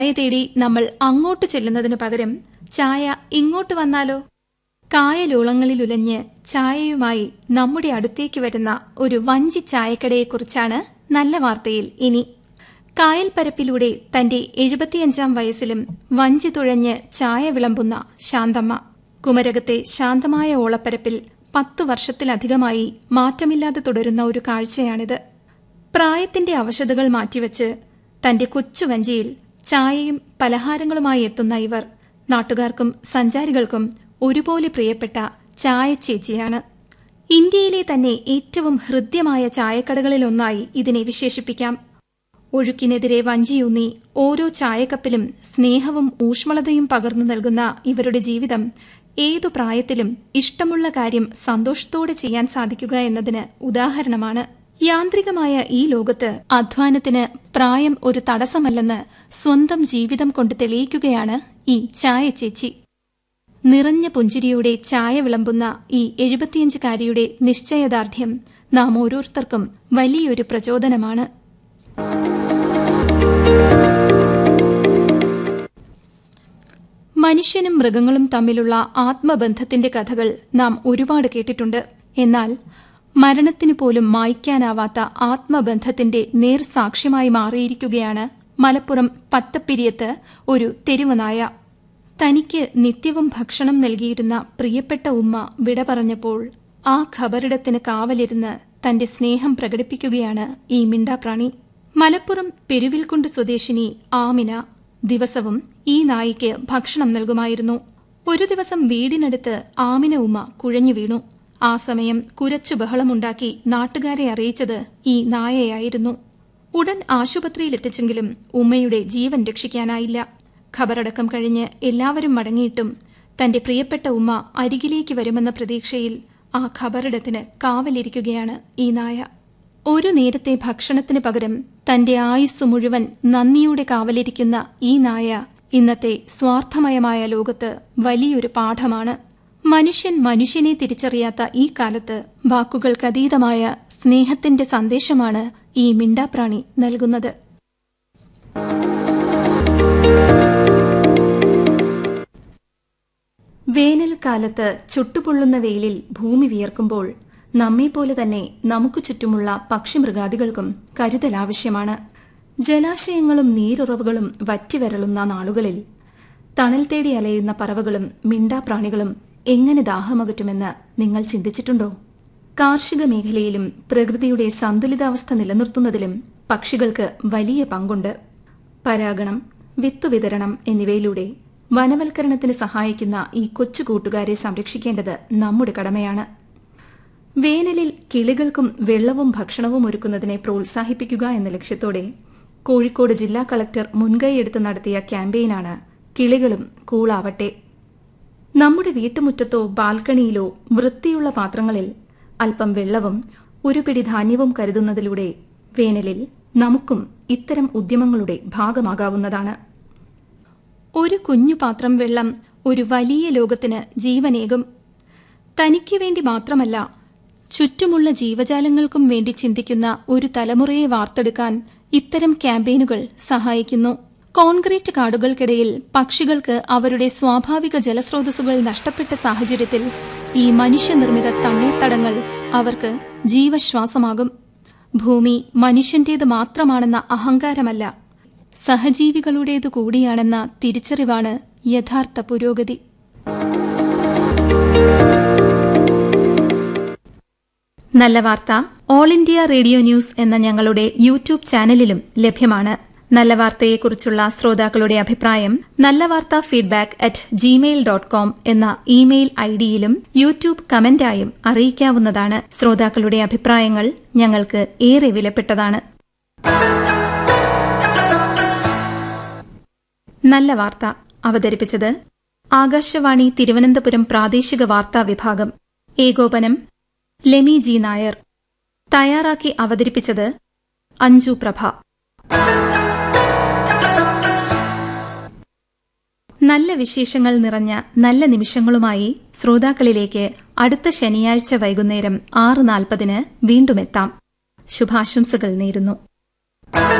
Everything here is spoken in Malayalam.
ചായ തേടി നമ്മൾ അങ്ങോട്ട് ചെല്ലുന്നതിനു പകരം ചായ ഇങ്ങോട്ട് വന്നാലോ കായലോളങ്ങളിലുലഞ്ഞ് ചായയുമായി നമ്മുടെ അടുത്തേക്ക് വരുന്ന ഒരു വഞ്ചി ചായക്കടയെക്കുറിച്ചാണ് നല്ല വാർത്തയിൽ ഇനി കായൽപ്പരപ്പിലൂടെ തന്റെ എഴുപത്തിയഞ്ചാം വയസ്സിലും വഞ്ചി തുഴഞ്ഞ് ചായ വിളമ്പുന്ന ശാന്തമ്മ കുമരകത്തെ ശാന്തമായ ഓളപ്പരപ്പിൽ പത്തു വർഷത്തിലധികമായി മാറ്റമില്ലാതെ തുടരുന്ന ഒരു കാഴ്ചയാണിത് പ്രായത്തിന്റെ അവശതകൾ മാറ്റിവെച്ച് തന്റെ കൊച്ചു വഞ്ചിയിൽ ചായയും പലഹാരങ്ങളുമായി എത്തുന്ന ഇവർ നാട്ടുകാർക്കും സഞ്ചാരികൾക്കും ഒരുപോലെ പ്രിയപ്പെട്ട ചായ ചേച്ചിയാണ് ഇന്ത്യയിലെ തന്നെ ഏറ്റവും ഹൃദ്യമായ ചായക്കടകളിലൊന്നായി ഇതിനെ വിശേഷിപ്പിക്കാം ഒഴുക്കിനെതിരെ വഞ്ചിയൂന്നി ഓരോ ചായക്കപ്പിലും സ്നേഹവും ഊഷ്മളതയും പകർന്നു നൽകുന്ന ഇവരുടെ ജീവിതം ഏതു പ്രായത്തിലും ഇഷ്ടമുള്ള കാര്യം സന്തോഷത്തോടെ ചെയ്യാൻ സാധിക്കുക എന്നതിന് ഉദാഹരണമാണ് യാന്ത്രികമായ ഈ ലോകത്ത് അധ്വാനത്തിന് പ്രായം ഒരു തടസ്സമല്ലെന്ന് സ്വന്തം ജീവിതം കൊണ്ട് തെളിയിക്കുകയാണ് ഈ ചായ ചേച്ചി നിറഞ്ഞ പുഞ്ചിരിയോടെ ചായ വിളമ്പുന്ന ഈ എഴുപത്തിയഞ്ചുകാരിയുടെ നിശ്ചയദാർഢ്യം നാം ഓരോരുത്തർക്കും വലിയൊരു പ്രചോദനമാണ് മനുഷ്യനും മൃഗങ്ങളും തമ്മിലുള്ള ആത്മബന്ധത്തിന്റെ കഥകൾ നാം ഒരുപാട് കേട്ടിട്ടുണ്ട് എന്നാൽ മരണത്തിനു പോലും മായ്ക്കാനാവാത്ത ആത്മബന്ധത്തിന്റെ നേർസാക്ഷ്യമായി മാറിയിരിക്കുകയാണ് മലപ്പുറം പത്തപ്പിരിയത്ത് ഒരു തെരുവുനായ തനിക്ക് നിത്യവും ഭക്ഷണം നൽകിയിരുന്ന പ്രിയപ്പെട്ട ഉമ്മ വിട പറഞ്ഞപ്പോൾ ആ ഖബറിടത്തിന് കാവലിരുന്ന് തന്റെ സ്നേഹം പ്രകടിപ്പിക്കുകയാണ് ഈ മിണ്ടാപ്രാണി മലപ്പുറം പെരുവിൽക്കുണ്ട് സ്വദേശിനി ആമിന ദിവസവും ഈ നായിക്ക് ഭക്ഷണം നൽകുമായിരുന്നു ഒരു ദിവസം വീടിനടുത്ത് ആമിന ഉമ്മ കുഴഞ്ഞു വീണു ആ സമയം കുരച്ചു ബഹളമുണ്ടാക്കി നാട്ടുകാരെ അറിയിച്ചത് ഈ നായയായിരുന്നു ഉടൻ ആശുപത്രിയിലെത്തിച്ചെങ്കിലും ഉമ്മയുടെ ജീവൻ രക്ഷിക്കാനായില്ല ഖബറടക്കം കഴിഞ്ഞ് എല്ലാവരും മടങ്ങിയിട്ടും തന്റെ പ്രിയപ്പെട്ട ഉമ്മ അരികിലേക്ക് വരുമെന്ന പ്രതീക്ഷയിൽ ആ ഖബറിടത്തിന് കാവലിരിക്കുകയാണ് ഈ നായ ഒരു നേരത്തെ ഭക്ഷണത്തിന് പകരം തന്റെ ആയുസ് മുഴുവൻ നന്ദിയോടെ കാവലിരിക്കുന്ന ഈ നായ ഇന്നത്തെ സ്വാർത്ഥമയമായ ലോകത്ത് വലിയൊരു പാഠമാണ് മനുഷ്യൻ മനുഷ്യനെ തിരിച്ചറിയാത്ത ഈ കാലത്ത് വാക്കുകൾക്കതീതമായ സ്നേഹത്തിന്റെ സന്ദേശമാണ് ഈ മിണ്ടാപ്രാണി നൽകുന്നത് വേനൽക്കാലത്ത് ചുട്ടുപൊള്ളുന്ന വെയിലിൽ ഭൂമി വിയർക്കുമ്പോൾ നമ്മെപ്പോലെ തന്നെ നമുക്ക് ചുറ്റുമുള്ള പക്ഷിമൃഗാദികൾക്കും കരുതൽ ആവശ്യമാണ് ജലാശയങ്ങളും നീരുറവുകളും വറ്റിവരളുന്ന നാളുകളിൽ തണൽ തേടി അലയുന്ന പറവകളും മിണ്ടാപ്രാണികളും എങ്ങനെ ദാഹമകറ്റുമെന്ന് നിങ്ങൾ ചിന്തിച്ചിട്ടുണ്ടോ കാർഷിക മേഖലയിലും പ്രകൃതിയുടെ സന്തുലിതാവസ്ഥ നിലനിർത്തുന്നതിലും പക്ഷികൾക്ക് വലിയ പങ്കുണ്ട് പരാഗണം വിത്തുവിതരണം എന്നിവയിലൂടെ വനവൽക്കരണത്തിന് സഹായിക്കുന്ന ഈ കൊച്ചു കൂട്ടുകാരെ സംരക്ഷിക്കേണ്ടത് നമ്മുടെ കടമയാണ് വേനലിൽ കിളികൾക്കും വെള്ളവും ഭക്ഷണവും ഒരുക്കുന്നതിനെ പ്രോത്സാഹിപ്പിക്കുക എന്ന ലക്ഷ്യത്തോടെ കോഴിക്കോട് ജില്ലാ കളക്ടർ മുൻകൈയെടുത്ത് നടത്തിയ ക്യാമ്പയിനാണ് കിളികളും കൂളാവട്ടെ നമ്മുടെ വീട്ടുമുറ്റത്തോ ബാൽക്കണിയിലോ വൃത്തിയുള്ള പാത്രങ്ങളിൽ അല്പം വെള്ളവും ഒരു പിടി ധാന്യവും കരുതുന്നതിലൂടെ വേനലിൽ നമുക്കും ഇത്തരം ഉദ്യമങ്ങളുടെ ഭാഗമാകാവുന്നതാണ് ഒരു കുഞ്ഞു പാത്രം വെള്ളം ഒരു വലിയ ലോകത്തിന് ജീവനേകും തനിക്കു വേണ്ടി മാത്രമല്ല ചുറ്റുമുള്ള ജീവജാലങ്ങൾക്കും വേണ്ടി ചിന്തിക്കുന്ന ഒരു തലമുറയെ വാർത്തെടുക്കാൻ ഇത്തരം ക്യാമ്പയിനുകൾ സഹായിക്കുന്നു കോൺക്രീറ്റ് കാടുകൾക്കിടയിൽ പക്ഷികൾക്ക് അവരുടെ സ്വാഭാവിക ജലസ്രോതസ്സുകൾ നഷ്ടപ്പെട്ട സാഹചര്യത്തിൽ ഈ മനുഷ്യനിർമ്മിത തണ്ണീർത്തടങ്ങൾ അവർക്ക് ജീവശ്വാസമാകും ഭൂമി മനുഷ്യന്റേത് മാത്രമാണെന്ന അഹങ്കാരമല്ല സഹജീവികളുടേതു കൂടിയാണെന്ന തിരിച്ചറിവാണ് യഥാർത്ഥ പുരോഗതി നല്ല വാർത്ത ഓൾ ഇന്ത്യ റേഡിയോ ന്യൂസ് എന്ന ഞങ്ങളുടെ യൂട്യൂബ് ചാനലിലും ലഭ്യമാണ് നല്ല വാർത്തയെക്കുറിച്ചുള്ള ശ്രോതാക്കളുടെ അഭിപ്രായം നല്ല വാർത്ത feedback at Gmail dot com എന്ന ഇമെയിൽ ഐഡിയിലും യൂട്യൂബ് കമന്റായും അറിയിക്കാവുന്നതാണ് ശ്രോതാക്കളുടെ അഭിപ്രായങ്ങൾ ഞങ്ങൾക്ക് ഏറെ വിലപ്പെട്ടതാണ് നല്ല വാർത്ത അവതരിപ്പിച്ചത് ആകാശവാണി തിരുവനന്തപുരം പ്രാദേശിക വാർത്താ വിഭാഗം ഏകോപനം ലെമി ജി നായർ തയ്യാറാക്കി അവതരിപ്പിച്ചത് അഞ്ജു പ്രഭ നല്ല വിശേഷങ്ങൾ നിറഞ്ഞ നല്ല നിമിഷങ്ങളുമായി ശ്രോതാക്കളിലേക്ക് അടുത്ത ശനിയാഴ്ച വൈകുന്നേരം ആറ് നാൽപ്പതിന് വീണ്ടുമെത്താം ശുഭാശംസകൾ നേരുന്നു